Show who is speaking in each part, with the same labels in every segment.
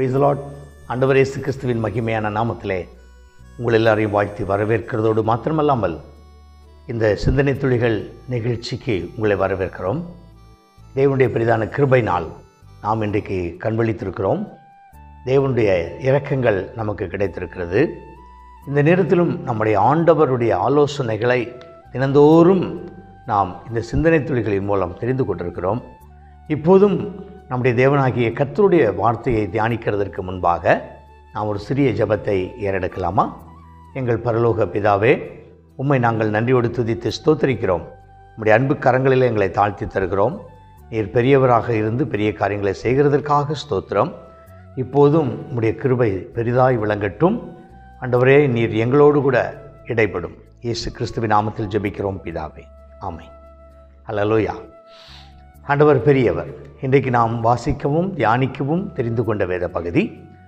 Speaker 1: பிரைஸ்லாட் ஆண்டவர் இயேசு கிறிஸ்துவின் மகிமையான நாமத்திலே உங்கள் எல்லாரையும் வாழ்த்தி வரவேற்கிறதோடு மாத்திரமல்லாமல் இந்த சிந்தனை துளிகள் நிகழ்ச்சிக்கு உங்களை வரவேற்கிறோம் தேவனுடைய பெரிதான கிருபை நாள் நாம் இன்றைக்கு கண்வழித்திருக்கிறோம் தேவனுடைய இரக்கங்கள் நமக்கு கிடைத்திருக்கிறது இந்த நேரத்திலும் நம்முடைய ஆண்டவருடைய ஆலோசனைகளை தினந்தோறும் நாம் இந்த சிந்தனை துளிகளின் மூலம் தெரிந்து கொண்டிருக்கிறோம் இப்போதும் நம்முடைய தேவனாகிய கர்த்தருடைய வார்த்தையை தியானிக்கிறதற்கு முன்பாக நாம் ஒரு சிறிய ஜெபத்தை ஏறெடுக்கலாமா எங்கள் பரலோக பிதாவே உம்மை நாங்கள் நன்றியோடு துதித்து ஸ்தோத்தரிக்கிறோம் உம்முடைய அன்பு கரங்களில் எங்களை தாழ்த்தி தருகிறோம் நீர் பெரியவராக இருந்து பெரிய காரியங்களை செய்கிறதற்காக ஸ்தோத்திரம் இப்போதும் உம்முடைய கிருபை பெரிதாய் விளங்கட்டும் ஆண்டவரே நீர் எங்களோடு கூட இடைப்படும் இயேசு கிறிஸ்துவின் நாமத்தில் ஜெபிக்கிறோம் பிதாவே ஆமை ஹalleluya ஆண்டவர் பெரியவர் இன்றைக்கு நாம் வாசிக்கவும் தியானிக்கவும் தெரிந்து கொண்ட வேத பகுதி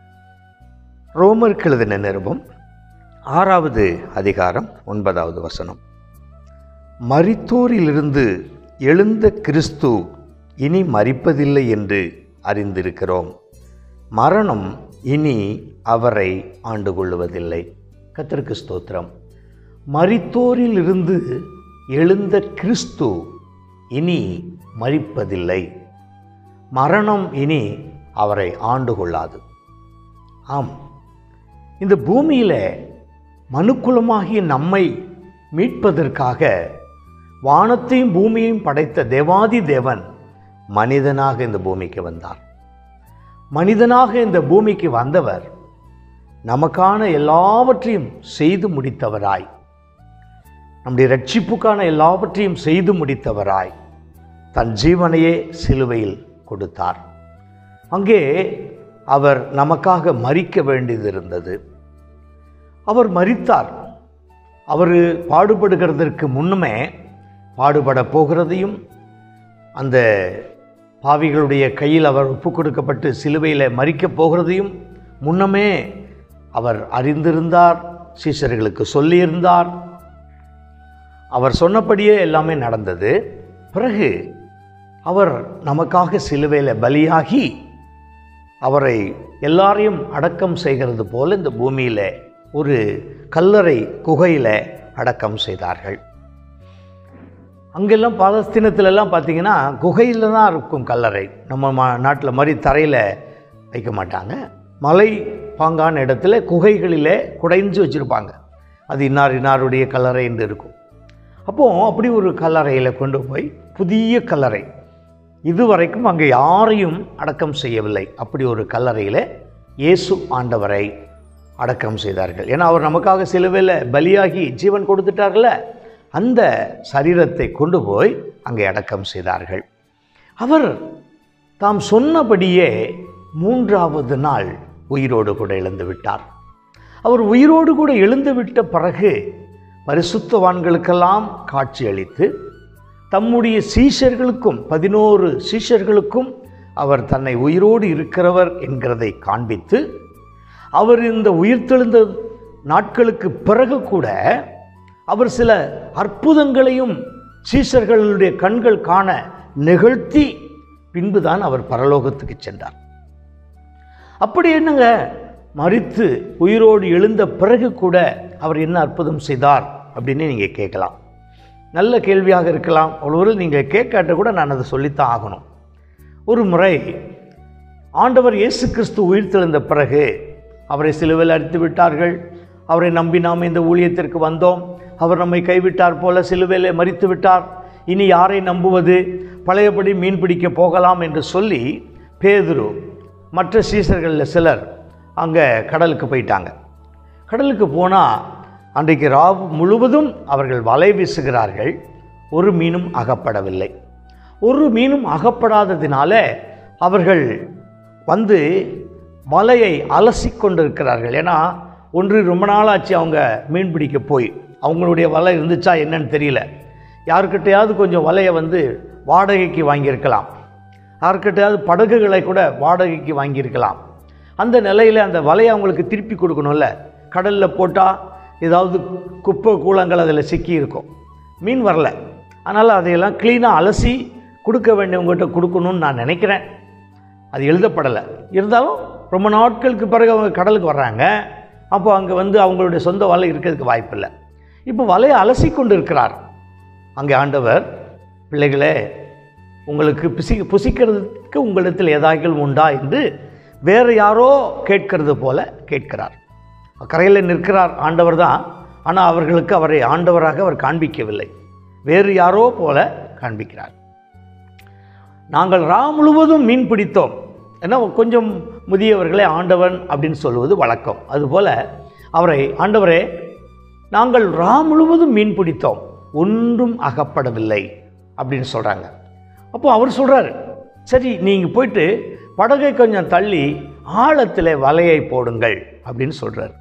Speaker 1: ரோமர் எழுதின நிருபம் ஆறாவது அதிகாரம் ஒன்பதாவது வசனம் மரித்தோரிலிருந்து எழுந்த கிறிஸ்து இனி மரிப்பதில்லை என்று அறிந்திருக்கிறோம் மரணம் இனி அவரை ஆண்டு கொள்வதில்லை கத்திற்கு ஸ்தோத்திரம் மரித்தோரிலிருந்து எழுந்த கிறிஸ்து இனி மரிப்பதில்லை மரணம் இனி அவரை ஆண்டு கொள்ளாது ஆம் இந்த பூமியில் மனுக்குலமாகிய நம்மை மீட்பதற்காக வானத்தையும் பூமியையும் படைத்த தேவாதி தேவன் மனிதனாக இந்த பூமிக்கு வந்தார் மனிதனாக இந்த பூமிக்கு வந்தவர் நமக்கான எல்லாவற்றையும் செய்து முடித்தவராய் நம்முடைய ரட்சிப்புக்கான எல்லாவற்றையும் செய்து முடித்தவராய் தன் ஜீவனையே சிலுவையில் கொடுத்தார் அங்கே அவர் நமக்காக மறிக்க வேண்டியது இருந்தது அவர் மறித்தார் அவர் பாடுபடுகிறதற்கு முன்னுமே பாடுபட போகிறதையும் அந்த பாவிகளுடைய கையில் அவர் ஒப்பு கொடுக்கப்பட்டு சிலுவையில் மறிக்கப் போகிறதையும் முன்னமே அவர் அறிந்திருந்தார் சீஷர்களுக்கு சொல்லியிருந்தார் அவர் சொன்னபடியே எல்லாமே நடந்தது பிறகு அவர் நமக்காக சிலுவையில் பலியாகி அவரை எல்லாரையும் அடக்கம் செய்கிறது போல இந்த பூமியில் ஒரு கல்லறை குகையில் அடக்கம் செய்தார்கள் அங்கெல்லாம் பாலஸ்தீனத்திலெல்லாம் பார்த்தீங்கன்னா குகையில் தான் இருக்கும் கல்லறை நம்ம மா நாட்டில் மாதிரி தரையில் வைக்க மாட்டாங்க மலை பாங்கான இடத்துல குகைகளிலே குடைஞ்சு வச்சுருப்பாங்க அது இன்னார் இன்னாருடைய கல்லறை என்று இருக்கும் அப்போது அப்படி ஒரு கல்லறையில் கொண்டு போய் புதிய கல்லறை இதுவரைக்கும் அங்கே யாரையும் அடக்கம் செய்யவில்லை அப்படி ஒரு கல்லறையில் இயேசு ஆண்டவரை அடக்கம் செய்தார்கள் ஏன்னா அவர் நமக்காக சிலுவையில் பலியாகி ஜீவன் கொடுத்துட்டார்ல அந்த சரீரத்தை கொண்டு போய் அங்கே அடக்கம் செய்தார்கள் அவர் தாம் சொன்னபடியே மூன்றாவது நாள் உயிரோடு கூட எழுந்து விட்டார் அவர் உயிரோடு கூட எழுந்து விட்ட பிறகு பரிசுத்தவான்களுக்கெல்லாம் காட்சி அளித்து தம்முடைய சீஷர்களுக்கும் பதினோரு சீஷர்களுக்கும் அவர் தன்னை உயிரோடு இருக்கிறவர் என்கிறதை காண்பித்து அவர் இந்த உயிர்த்தெழுந்த நாட்களுக்கு பிறகு கூட அவர் சில அற்புதங்களையும் சீஷர்களுடைய கண்கள் காண நிகழ்த்தி பின்புதான் அவர் பரலோகத்துக்கு சென்றார் அப்படி என்னங்க மறித்து உயிரோடு எழுந்த பிறகு கூட அவர் என்ன அற்புதம் செய்தார் அப்படின்னு நீங்கள் கேட்கலாம் நல்ல கேள்வியாக இருக்கலாம் ஒருவரு நீங்கள் கேட்காட்ட கூட நான் அதை சொல்லித்தான் ஆகணும் ஒரு முறை ஆண்டவர் இயேசு கிறிஸ்து உயிர்த்தெழுந்த பிறகு அவரை சிலுவையில் அடித்து விட்டார்கள் அவரை நம்பி நாம் இந்த ஊழியத்திற்கு வந்தோம் அவர் நம்மை கைவிட்டார் போல சிலுவையில் மறித்து விட்டார் இனி யாரை நம்புவது பழையபடி மீன் பிடிக்க போகலாம் என்று சொல்லி பேதுரு மற்ற சீசர்களில் சிலர் அங்கே கடலுக்கு போயிட்டாங்க கடலுக்கு போனால் அன்றைக்கு ராவு முழுவதும் அவர்கள் வலை வீசுகிறார்கள் ஒரு மீனும் அகப்படவில்லை ஒரு மீனும் அகப்படாததினால அவர்கள் வந்து வலையை அலசி கொண்டிருக்கிறார்கள் ஏன்னா ஒன்று ரொம்ப நாளாச்சு அவங்க மீன் பிடிக்க போய் அவங்களுடைய வலை இருந்துச்சா என்னன்னு தெரியல யாருக்கிட்டையாவது கொஞ்சம் வலையை வந்து வாடகைக்கு வாங்கியிருக்கலாம் யாருக்கிட்டையாவது படகுகளை கூட வாடகைக்கு வாங்கியிருக்கலாம் அந்த நிலையில் அந்த வலையை அவங்களுக்கு திருப்பி கொடுக்கணும்ல கடலில் போட்டால் ஏதாவது குப்பை கூலங்கள் அதில் சிக்கி இருக்கும் மீன் வரல அதனால் அதையெல்லாம் க்ளீனாக அலசி கொடுக்க வேண்டியவங்ககிட்ட கொடுக்கணும்னு நான் நினைக்கிறேன் அது எழுதப்படலை இருந்தாலும் ரொம்ப நாட்களுக்கு பிறகு அவங்க கடலுக்கு வர்றாங்க அப்போ அங்கே வந்து அவங்களுடைய சொந்த வலை இருக்கிறதுக்கு வாய்ப்பில்லை இப்போ வலையை அலசி கொண்டு இருக்கிறார் அங்கே ஆண்டவர் பிள்ளைகளே உங்களுக்கு பிசி புசிக்கிறதுக்கு உங்களிடத்தில் ஏதாகிலும் உண்டா என்று வேறு யாரோ கேட்கிறது போல கேட்கிறார் கரையில் நிற்கிறார் ஆண்டவர் தான் ஆனால் அவர்களுக்கு அவரை ஆண்டவராக அவர் காண்பிக்கவில்லை வேறு யாரோ போல காண்பிக்கிறார் நாங்கள் ரா முழுவதும் மீன் பிடித்தோம் ஏன்னா கொஞ்சம் முதியவர்களே ஆண்டவன் அப்படின்னு சொல்லுவது வழக்கம் அதுபோல் அவரை ஆண்டவரே நாங்கள் ரா முழுவதும் மீன் பிடித்தோம் ஒன்றும் அகப்படவில்லை அப்படின்னு சொல்கிறாங்க அப்போ அவர் சொல்கிறார் சரி நீங்கள் போயிட்டு படகை கொஞ்சம் தள்ளி ஆழத்தில் வலையை போடுங்கள் அப்படின்னு சொல்கிறார்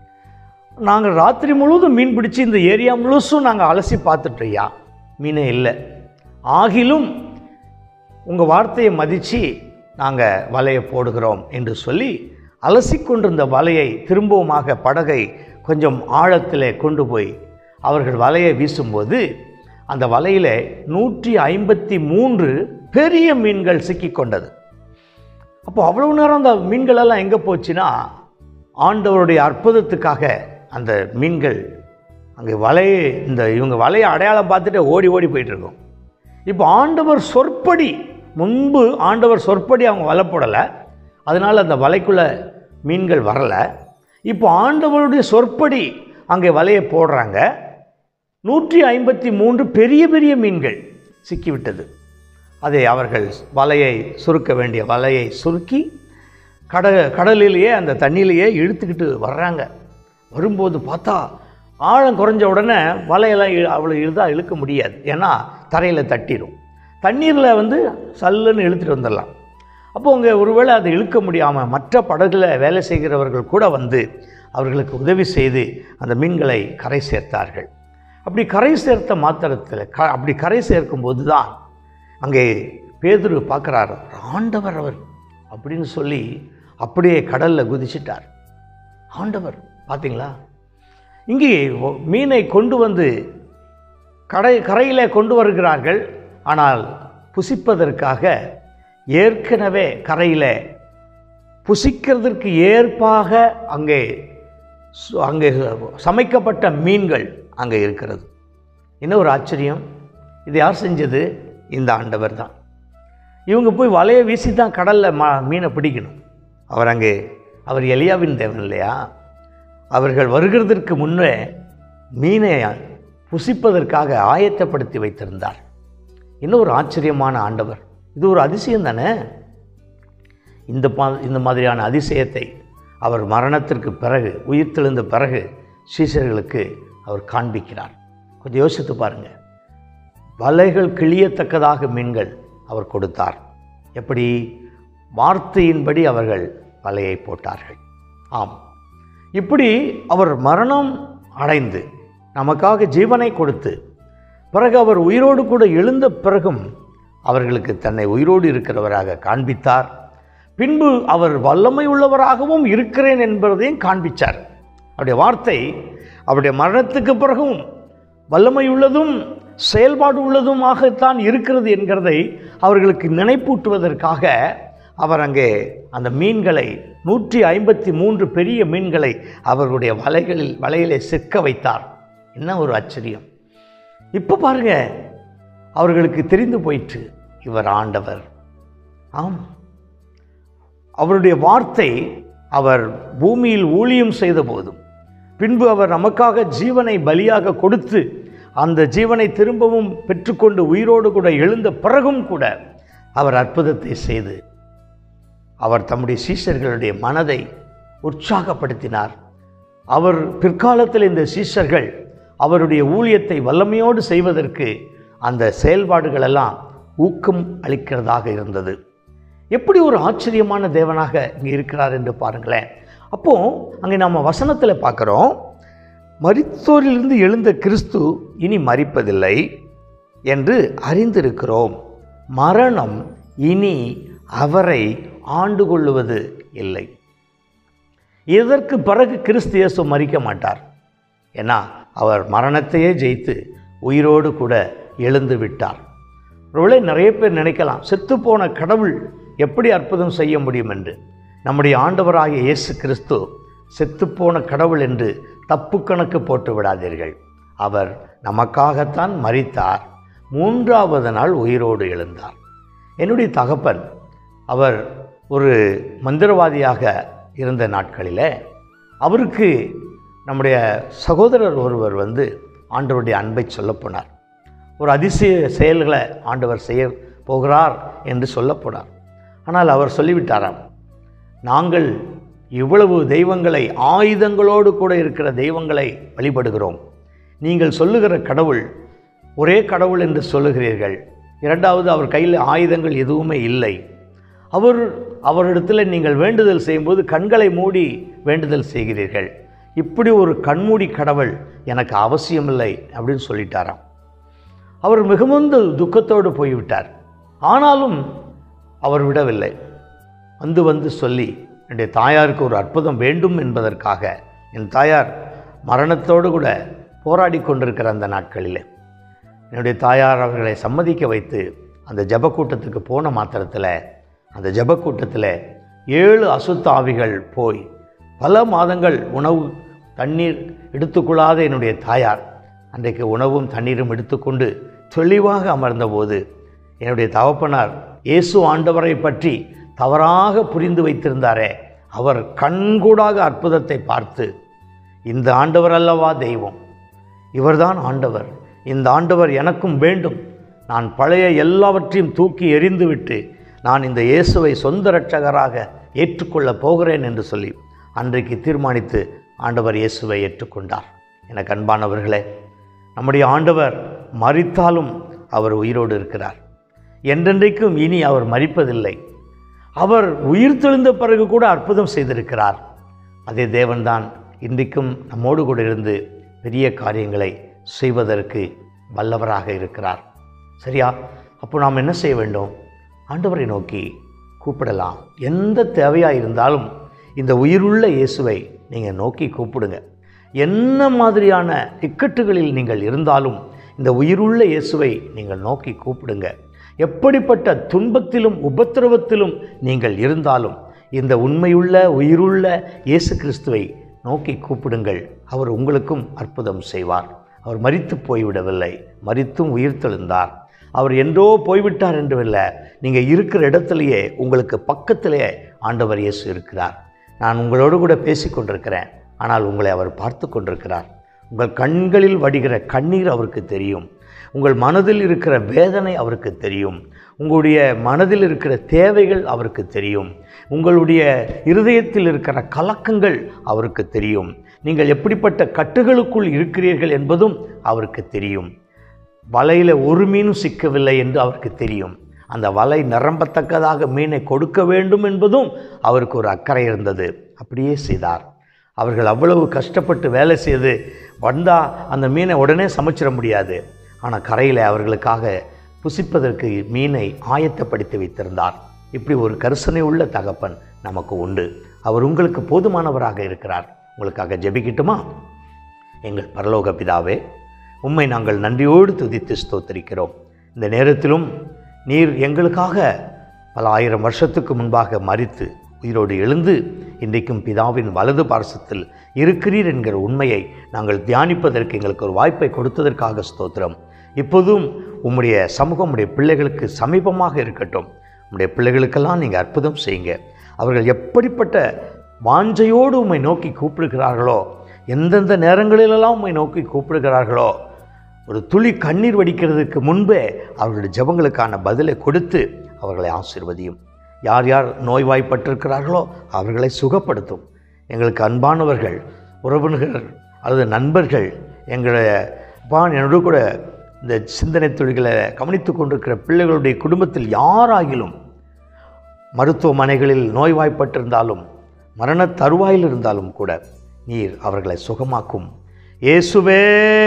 Speaker 1: நாங்கள் ராத்திரி முழுவதும் மீன் பிடிச்சி இந்த ஏரியா முழுசும் நாங்கள் அலசி பார்த்துட்டோய்யா மீனே இல்லை ஆகிலும் உங்கள் வார்த்தையை மதித்து நாங்கள் வலையை போடுகிறோம் என்று சொல்லி அலசி கொண்டிருந்த வலையை திரும்பவுமாக படகை கொஞ்சம் ஆழத்திலே கொண்டு போய் அவர்கள் வலையை வீசும்போது அந்த வலையில் நூற்றி ஐம்பத்தி மூன்று பெரிய மீன்கள் சிக்கிக்கொண்டது அப்போ அவ்வளவு நேரம் அந்த மீன்கள் எல்லாம் எங்கே போச்சுன்னா ஆண்டவருடைய அற்புதத்துக்காக அந்த மீன்கள் அங்கே வலையை இந்த இவங்க வலையை அடையாளம் பார்த்துட்டு ஓடி ஓடி போயிட்டு இருக்கும் இப்போ ஆண்டவர் சொற்படி முன்பு ஆண்டவர் சொற்படி அவங்க வலை போடலை அதனால் அந்த வலைக்குள்ளே மீன்கள் வரலை இப்போ ஆண்டவருடைய சொற்படி அங்கே வலையை போடுறாங்க நூற்றி ஐம்பத்தி மூன்று பெரிய பெரிய மீன்கள் சிக்கிவிட்டது அதை அவர்கள் வலையை சுருக்க வேண்டிய வலையை சுருக்கி கட கடலிலேயே அந்த தண்ணியிலேயே இழுத்துக்கிட்டு வர்றாங்க வரும்போது பார்த்தா ஆழம் குறைஞ்ச உடனே வலையெல்லாம் இழு- அவ்வளோ இழுதாக இழுக்க முடியாது ஏன்னா தரையில் தட்டிடும் தண்ணீரில் வந்து சல்லுன்னு இழுத்துட்டு வந்துடலாம் அப்போ அவங்க ஒருவேளை அதை இழுக்க முடியாமல் மற்ற படகுல வேலை செய்கிறவர்கள் கூட வந்து அவர்களுக்கு உதவி செய்து அந்த மீன்களை கரை சேர்த்தார்கள் அப்படி கரை சேர்த்த மாத்திரத்தில் க அப்படி கரை சேர்க்கும்போது தான் அங்கே பேதுரு பார்க்குறாரு ஆண்டவர் அவர் அப்படின்னு சொல்லி அப்படியே கடலில் குதிச்சிட்டார் ஆண்டவர் பார்த்தீங்களா இங்கே ஒ- மீனை கொண்டு வந்து கடை கரையில் கொண்டு வருகிறார்கள் ஆனால் புசிப்பதற்காக ஏற்கனவே கரையில் புசிக்கிறதற்கு ஏற்பாக அங்கே சு- அங்கே சமைக்கப்பட்ட மீன்கள் அங்கே இருக்கிறது என்ன ஒரு ஆச்சரியம் இது யார் செஞ்சது இந்த ஆண்டவர் தான் இவங்க போய் வலையை வீசி தான் கடலில் ம மீனை பிடிக்கணும் அவர் அங்கே அவர் எலியாவின் தேவன் இல்லையா அவர்கள் வருகிறதற்கு முன்னே மீனை புசிப்பதற்காக ஆயத்தப்படுத்தி வைத்திருந்தார் இன்னும் ஒரு ஆச்சரியமான ஆண்டவர் இது ஒரு அதிசயம் தானே இந்த பா இந்த மாதிரியான அதிசயத்தை அவர் மரணத்திற்கு பிறகு உயிர்த்தெழுந்த பிறகு சீசர்களுக்கு அவர் காண்பிக்கிறார் கொஞ்சம் யோசித்து பாருங்கள் வலைகள் கிழியத்தக்கதாக மீன்கள் அவர் கொடுத்தார் எப்படி வார்த்தையின்படி அவர்கள் வலையை போட்டார்கள் ஆம் இப்படி அவர் மரணம் அடைந்து நமக்காக ஜீவனை கொடுத்து பிறகு அவர் உயிரோடு கூட எழுந்த பிறகும் அவர்களுக்கு தன்னை உயிரோடு இருக்கிறவராக காண்பித்தார் பின்பு அவர் வல்லமை உள்ளவராகவும் இருக்கிறேன் என்பதையும் காண்பித்தார் அவருடைய வார்த்தை அவருடைய மரணத்துக்கு பிறகும் வல்லமை உள்ளதும் செயல்பாடு உள்ளதுமாகத்தான் இருக்கிறது என்கிறதை அவர்களுக்கு நினைப்பூட்டுவதற்காக அவர் அங்கே அந்த மீன்களை நூற்றி ஐம்பத்தி மூன்று பெரிய மீன்களை அவர்களுடைய வலைகளில் வலையிலே சிக்க வைத்தார் என்ன ஒரு ஆச்சரியம் இப்போ பாருங்க அவர்களுக்கு தெரிந்து போயிற்று இவர் ஆண்டவர் ஆம் அவருடைய வார்த்தை அவர் பூமியில் ஊழியம் செய்த போதும் பின்பு அவர் நமக்காக ஜீவனை பலியாக கொடுத்து அந்த ஜீவனை திரும்பவும் பெற்றுக்கொண்டு உயிரோடு கூட எழுந்த பிறகும் கூட அவர் அற்புதத்தை செய்து அவர் தம்முடைய சீஷர்களுடைய மனதை உற்சாகப்படுத்தினார் அவர் பிற்காலத்தில் இந்த சீஷர்கள் அவருடைய ஊழியத்தை வல்லமையோடு செய்வதற்கு அந்த செயல்பாடுகள் எல்லாம் ஊக்கம் அளிக்கிறதாக இருந்தது எப்படி ஒரு ஆச்சரியமான தேவனாக இங்கே இருக்கிறார் என்று பாருங்களேன் அப்போ அங்கே நம்ம வசனத்தில் பார்க்குறோம் மரித்தோரிலிருந்து எழுந்த கிறிஸ்து இனி மரிப்பதில்லை என்று அறிந்திருக்கிறோம் மரணம் இனி அவரை ஆண்டு கொள்ளுவது இல்லை இதற்கு பிறகு கிறிஸ்து இயேசு மறிக்க மாட்டார் ஏன்னா அவர் மரணத்தையே ஜெயித்து உயிரோடு கூட எழுந்து விட்டார் ஒருவேளை நிறைய பேர் நினைக்கலாம் செத்துப்போன கடவுள் எப்படி அற்புதம் செய்ய முடியும் என்று நம்முடைய ஆண்டவராகிய இயேசு கிறிஸ்து செத்துப்போன கடவுள் என்று தப்பு கணக்கு போட்டு விடாதீர்கள் அவர் நமக்காகத்தான் மரித்தார் மூன்றாவது நாள் உயிரோடு எழுந்தார் என்னுடைய தகப்பன் அவர் ஒரு மந்திரவாதியாக இருந்த நாட்களில் அவருக்கு நம்முடைய சகோதரர் ஒருவர் வந்து ஆண்டவருடைய அன்பை சொல்லப் போனார் ஒரு அதிசய செயல்களை ஆண்டவர் செய்ய போகிறார் என்று சொல்லப் போனார் ஆனால் அவர் சொல்லிவிட்டாராம் நாங்கள் இவ்வளவு தெய்வங்களை ஆயுதங்களோடு கூட இருக்கிற தெய்வங்களை வழிபடுகிறோம் நீங்கள் சொல்லுகிற கடவுள் ஒரே கடவுள் என்று சொல்லுகிறீர்கள் இரண்டாவது அவர் கையில் ஆயுதங்கள் எதுவுமே இல்லை அவர் அவரிடத்தில் நீங்கள் வேண்டுதல் செய்யும்போது கண்களை மூடி வேண்டுதல் செய்கிறீர்கள் இப்படி ஒரு கண்மூடி கடவுள் எனக்கு அவசியமில்லை அப்படின்னு சொல்லிட்டாராம் அவர் மிகுந்த துக்கத்தோடு போய்விட்டார் ஆனாலும் அவர் விடவில்லை வந்து வந்து சொல்லி என்னுடைய தாயாருக்கு ஒரு அற்புதம் வேண்டும் என்பதற்காக என் தாயார் மரணத்தோடு கூட போராடி கொண்டிருக்கிற அந்த நாட்களில் என்னுடைய தாயார் அவர்களை சம்மதிக்க வைத்து அந்த ஜப கூட்டத்துக்கு போன மாத்திரத்தில் அந்த ஜப கூட்டத்தில் ஏழு அசுத்த ஆவிகள் போய் பல மாதங்கள் உணவு தண்ணீர் எடுத்துக்கொள்ளாத என்னுடைய தாயார் அன்றைக்கு உணவும் தண்ணீரும் எடுத்துக்கொண்டு தெளிவாக அமர்ந்தபோது என்னுடைய தகப்பனார் இயேசு ஆண்டவரை பற்றி தவறாக புரிந்து வைத்திருந்தாரே அவர் கண்கூடாக அற்புதத்தை பார்த்து இந்த ஆண்டவர் அல்லவா தெய்வம் இவர்தான் ஆண்டவர் இந்த ஆண்டவர் எனக்கும் வேண்டும் நான் பழைய எல்லாவற்றையும் தூக்கி எறிந்துவிட்டு நான் இந்த இயேசுவை சொந்த இரட்சகராக ஏற்றுக்கொள்ளப் போகிறேன் என்று சொல்லி அன்றைக்கு தீர்மானித்து ஆண்டவர் இயேசுவை ஏற்றுக்கொண்டார் எனக்கு அன்பானவர்களே நம்முடைய ஆண்டவர் மறித்தாலும் அவர் உயிரோடு இருக்கிறார் என்றென்றைக்கும் இனி அவர் மறிப்பதில்லை அவர் உயிர் தெழுந்த பிறகு கூட அற்புதம் செய்திருக்கிறார் அதே தேவன்தான் இன்றைக்கும் நம்மோடு கூட இருந்து பெரிய காரியங்களை செய்வதற்கு வல்லவராக இருக்கிறார் சரியா அப்போ நாம் என்ன செய்ய வேண்டும் ஆண்டவரை நோக்கி கூப்பிடலாம் எந்த தேவையாக இருந்தாலும் இந்த உயிருள்ள இயேசுவை நீங்கள் நோக்கி கூப்பிடுங்க என்ன மாதிரியான இக்கட்டுகளில் நீங்கள் இருந்தாலும் இந்த உயிருள்ள இயேசுவை நீங்கள் நோக்கி கூப்பிடுங்க எப்படிப்பட்ட துன்பத்திலும் உபத்திரவத்திலும் நீங்கள் இருந்தாலும் இந்த உண்மையுள்ள உயிருள்ள இயேசு கிறிஸ்துவை நோக்கி கூப்பிடுங்கள் அவர் உங்களுக்கும் அற்புதம் செய்வார் அவர் மரித்து போய்விடவில்லை மரித்தும் உயிர்த்தெழுந்தார் அவர் என்றோ போய்விட்டார் என்றுமில்லை நீங்கள் இருக்கிற இடத்துலையே உங்களுக்கு பக்கத்திலேயே ஆண்டவர் இயேசு இருக்கிறார் நான் உங்களோடு கூட பேசி கொண்டிருக்கிறேன் ஆனால் உங்களை அவர் பார்த்து கொண்டிருக்கிறார் உங்கள் கண்களில் வடிகிற கண்ணீர் அவருக்கு தெரியும் உங்கள் மனதில் இருக்கிற வேதனை அவருக்கு தெரியும் உங்களுடைய மனதில் இருக்கிற தேவைகள் அவருக்கு தெரியும் உங்களுடைய இருதயத்தில் இருக்கிற கலக்கங்கள் அவருக்கு தெரியும் நீங்கள் எப்படிப்பட்ட கட்டுகளுக்குள் இருக்கிறீர்கள் என்பதும் அவருக்கு தெரியும் வலையில் ஒரு மீனும் சிக்கவில்லை என்று அவருக்கு தெரியும் அந்த வலை நிரம்பத்தக்கதாக மீனை கொடுக்க வேண்டும் என்பதும் அவருக்கு ஒரு அக்கறை இருந்தது அப்படியே செய்தார் அவர்கள் அவ்வளவு கஷ்டப்பட்டு வேலை செய்து வந்தால் அந்த மீனை உடனே சமைச்சிட முடியாது ஆனால் கரையில் அவர்களுக்காக புசிப்பதற்கு மீனை ஆயத்தப்படுத்தி வைத்திருந்தார் இப்படி ஒரு கரிசனை உள்ள தகப்பன் நமக்கு உண்டு அவர் உங்களுக்கு போதுமானவராக இருக்கிறார் உங்களுக்காக ஜெபிக்கட்டுமா எங்கள் பரலோக பிதாவே உம்மை நாங்கள் நன்றியோடு துதித்து ஸ்தோத்தரிக்கிறோம் இந்த நேரத்திலும் நீர் எங்களுக்காக பல ஆயிரம் வருஷத்துக்கு முன்பாக மறித்து உயிரோடு எழுந்து இன்றைக்கும் பிதாவின் வலது பார்சத்தில் இருக்கிறீர் என்கிற உண்மையை நாங்கள் தியானிப்பதற்கு எங்களுக்கு ஒரு வாய்ப்பை கொடுத்ததற்காக ஸ்தோத்திரம் இப்போதும் உம்முடைய சமூகம் உம்முடைய பிள்ளைகளுக்கு சமீபமாக இருக்கட்டும் உம்முடைய பிள்ளைகளுக்கெல்லாம் நீங்கள் அற்புதம் செய்யுங்க அவர்கள் எப்படிப்பட்ட வாஞ்சையோடு உம்மை நோக்கி கூப்பிடுகிறார்களோ எந்தெந்த நேரங்களிலெல்லாம் உம்மை நோக்கி கூப்பிடுகிறார்களோ ஒரு துளி கண்ணீர் வடிக்கிறதுக்கு முன்பே அவர்களுடைய ஜெபங்களுக்கான பதிலை கொடுத்து அவர்களை ஆசீர்வதியும் யார் யார் நோய்வாய்ப்பட்டிருக்கிறார்களோ அவர்களை சுகப்படுத்தும் எங்களுக்கு அன்பானவர்கள் உறவினர்கள் அல்லது நண்பர்கள் எங்களுடைய பான் என்னோடு கூட இந்த சிந்தனை தொழில்களை கவனித்து கொண்டிருக்கிற பிள்ளைகளுடைய குடும்பத்தில் யாராகிலும் மருத்துவமனைகளில் நோய்வாய்ப்பட்டிருந்தாலும் மரண தருவாயில் இருந்தாலும் கூட நீர் அவர்களை சுகமாக்கும் இயேசுவே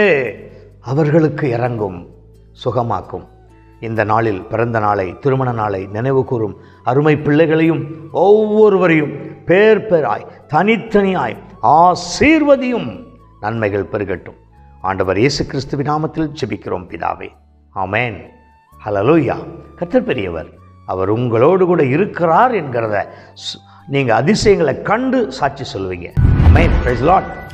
Speaker 1: அவர்களுக்கு இறங்கும் சுகமாக்கும் இந்த நாளில் பிறந்த நாளை திருமண நாளை நினைவு கூறும் அருமை பிள்ளைகளையும் ஒவ்வொருவரையும் பேர் பேராய் தனித்தனியாய் ஆசீர்வதியும் நன்மைகள் பெருகட்டும் ஆண்டவர் இயேசு கிறிஸ்துவின் நாமத்தில் ஜெபிக்கிறோம் பிதாவே ஆமேன் ஹலலூயா கத்தர் பெரியவர் அவர் உங்களோடு கூட இருக்கிறார் என்கிறத ஸ்- நீங்க அதிசயங்களை கண்டு சாட்சி சொல்லுவீங்க அமேன் பிரைஸ் லாட்